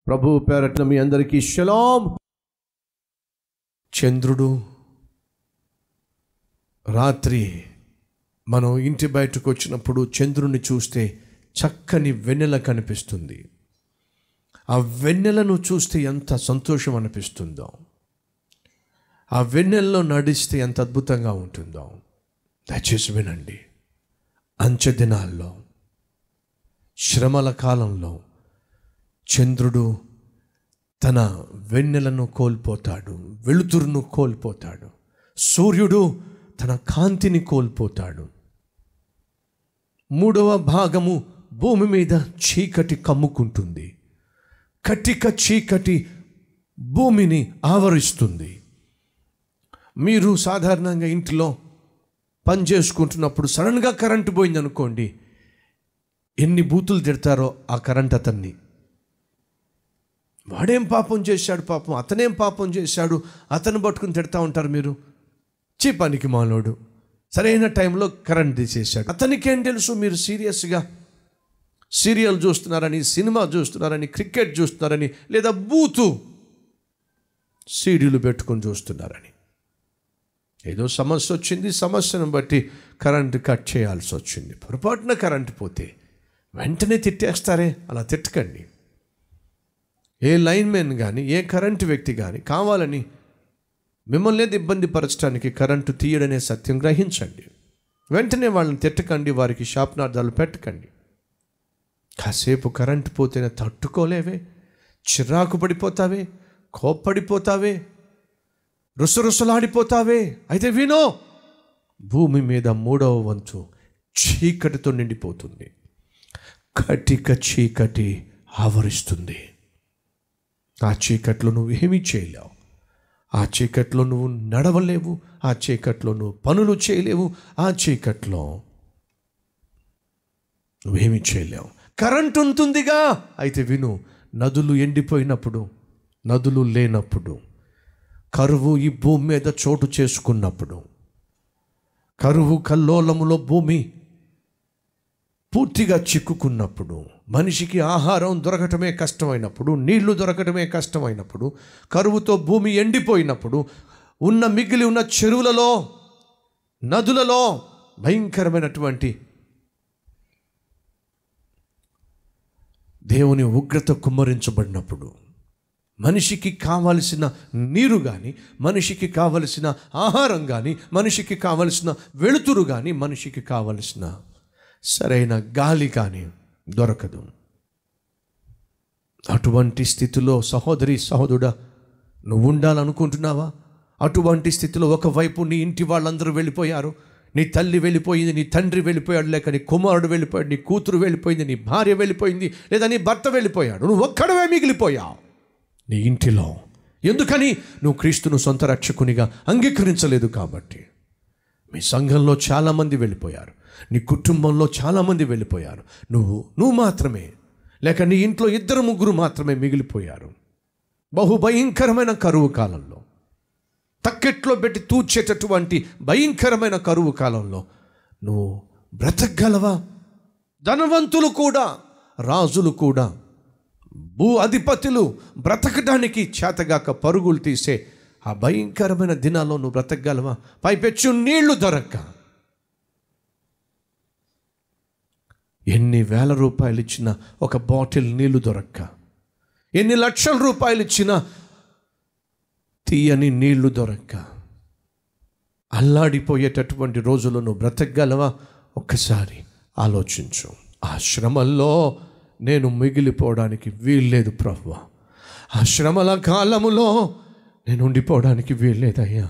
ప్రభు పేరట్న మీ అందరికీ షలాం చంద్రుడు రాత్రి మనం ఇంటి బయటకు వచ్చినప్పుడు చంద్రుని చూస్తే చక్కని వెన్నెల కనిపిస్తుంది ఆ వెన్నెలను చూస్తే ఎంత సంతోషం అనిపిస్తుందో ఆ వెన్నెల్లో నడిస్తే ఎంత అద్భుతంగా ఉంటుందో దయచేసి వినండి అంచె దినాల్లో శ్రమల కాలంలో చంద్రుడు తన వెన్నెలను కోల్పోతాడు వెలుతురును కోల్పోతాడు సూర్యుడు తన కాంతిని కోల్పోతాడు మూడవ భాగము భూమి మీద చీకటి కమ్ముకుంటుంది కటిక చీకటి భూమిని ఆవరిస్తుంది మీరు సాధారణంగా ఇంటిలో పని చేసుకుంటున్నప్పుడు సడన్గా కరెంటు పోయింది అనుకోండి ఎన్ని బూతులు తిడతారో ఆ కరెంట్ అతన్ని వాడేం పాపం చేశాడు పాపం అతనేం పాపం చేశాడు అతను పట్టుకుని తిడతా ఉంటారు మీరు చీ పనికి మాలోడు సరైన టైంలో కరెంట్ తీసేశాడు అతనికేం తెలుసు మీరు సీరియస్గా సీరియల్ చూస్తున్నారని సినిమా చూస్తున్నారని క్రికెట్ చూస్తున్నారని లేదా బూతు సీడీలు పెట్టుకొని చూస్తున్నారని ఏదో సమస్య వచ్చింది సమస్యను బట్టి కరెంటు కట్ చేయాల్సి వచ్చింది పొరపాటున కరెంటు పోతే వెంటనే తిట్టేస్తారే అలా తిట్టకండి ఏ లైన్మెన్ కానీ ఏ కరెంటు వ్యక్తి కానీ కావాలని మిమ్మల్ని ఇబ్బంది పరచడానికి కరెంటు తీయడనే సత్యం గ్రహించండి వెంటనే వాళ్ళని తిట్టకండి వారికి శాపనార్థాలు పెట్టకండి కాసేపు కరెంటు పోతేనే తట్టుకోలేవే చిరాకు పడిపోతావే కోప్పడిపోతావే రుసరుసలాడిపోతావే అయితే వినో భూమి మీద మూడవ వంతు చీకటితో నిండిపోతుంది కటిక చీకటి ఆవరిస్తుంది ఆ చీకట్లో నువ్వు ఏమీ చేయలేవు ఆ చీకట్లో నువ్వు నడవలేవు ఆ చీకట్లో నువ్వు పనులు చేయలేవు ఆ చీకట్లో నువ్వేమీ చేయలేవు కరెంట్ ఉంటుందిగా అయితే విను నదులు ఎండిపోయినప్పుడు నదులు లేనప్పుడు కరువు ఈ భూమి మీద చోటు చేసుకున్నప్పుడు కరువు కల్లోలములో భూమి పూర్తిగా చిక్కుకున్నప్పుడు మనిషికి ఆహారం దొరకటమే కష్టమైనప్పుడు నీళ్లు దొరకటమే కష్టమైనప్పుడు కరువుతో భూమి ఎండిపోయినప్పుడు ఉన్న మిగిలి ఉన్న చెరువులలో నదులలో భయంకరమైనటువంటి దేవుని ఉగ్రత కుమ్మరించబడినప్పుడు మనిషికి కావలసిన నీరు కానీ మనిషికి కావలసిన ఆహారం కానీ మనిషికి కావలసిన వెలుతురు కానీ మనిషికి కావలసిన సరైన గాలి కానీ దొరకదు అటువంటి స్థితిలో సహోదరి సహోదరుడా నువ్వు ఉండాలనుకుంటున్నావా అటువంటి స్థితిలో ఒకవైపు నీ ఇంటి వాళ్ళందరూ వెళ్ళిపోయారు నీ తల్లి వెళ్ళిపోయింది నీ తండ్రి వెళ్ళిపోయాడు లేక నీ కుమారుడు వెళ్ళిపోయాడు నీ కూతురు వెళ్ళిపోయింది నీ భార్య వెళ్ళిపోయింది లేదా నీ భర్త వెళ్ళిపోయాడు నువ్వు ఒక్కడవే మిగిలిపోయావు నీ ఇంటిలో ఎందుకని నువ్వు క్రీస్తును సొంత రక్షకునిగా అంగీకరించలేదు కాబట్టి మీ సంఘంలో చాలామంది వెళ్ళిపోయారు నీ కుటుంబంలో చాలామంది వెళ్ళిపోయారు నువ్వు నువ్వు మాత్రమే లేక నీ ఇంట్లో ఇద్దరు ముగ్గురు మాత్రమే మిగిలిపోయారు బహు భయంకరమైన కరువు కాలంలో తక్కెట్లో పెట్టి తూచేటటువంటి భయంకరమైన కరువు కాలంలో నువ్వు బ్రతకగలవా ధనవంతులు కూడా రాజులు కూడా భూ అధిపతులు బ్రతకడానికి చేతగాక పరుగులు తీసే ఆ భయంకరమైన దినాల్లో నువ్వు బ్రతకగలవా పైపెచ్చు నీళ్లు దొరక్క ఎన్ని వేల రూపాయలు ఇచ్చినా ఒక బాటిల్ నీళ్లు దొరక్క ఎన్ని లక్షల రూపాయలు ఇచ్చినా తీయని నీళ్లు దొరక్క అల్లాడిపోయేటటువంటి రోజులు నువ్వు బ్రతకగలవా ఒక్కసారి ఆలోచించు ఆ శ్రమల్లో నేను మిగిలిపోవడానికి వీల్లేదు ప్రభు ఆ శ్రమల కాలములో నేను ఉండిపోవడానికి వీల్లేదయ్యా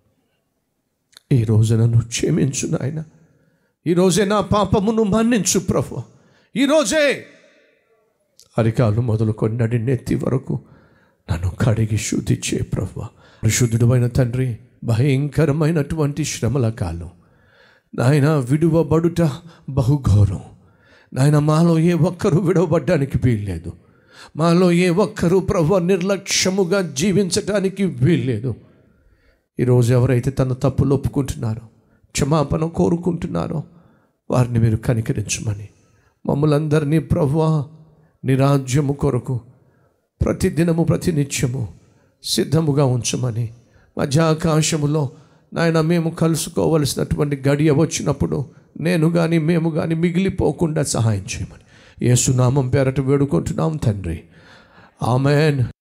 ఈ రోజు నన్ను క్షమించు నాయన ఈరోజే నా పాపమును మన్నించు ప్రభు ఈరోజే అరికాలు మొదలుకొని నడి నెత్తి వరకు నన్ను కడిగి శుద్ధి చే ప్రభు పరిశుద్ధుడమైన తండ్రి భయంకరమైనటువంటి శ్రమల కాలం నాయన విడువబడుట బహుఘోరం నాయన మాలో ఏ ఒక్కరూ విడవబడ్డానికి వీల్లేదు మాలో ఏ ఒక్కరూ ప్రభు నిర్లక్ష్యముగా జీవించటానికి వీల్లేదు ఈరోజు ఎవరైతే తన తప్పులు ఒప్పుకుంటున్నారో క్షమాపణ కోరుకుంటున్నారో వారిని మీరు కనికరించమని మమ్మల్ందరినీ ప్రభువా నీ రాజ్యము కొరకు ప్రతి దినము ప్రతి నిత్యము సిద్ధముగా ఉంచమని మధ్యాకాశములో నాయన మేము కలుసుకోవలసినటువంటి గడియ వచ్చినప్పుడు నేను కానీ మేము కానీ మిగిలిపోకుండా సహాయం చేయమని యేసునామం పేరట వేడుకుంటున్నాం తండ్రి ఆమెన్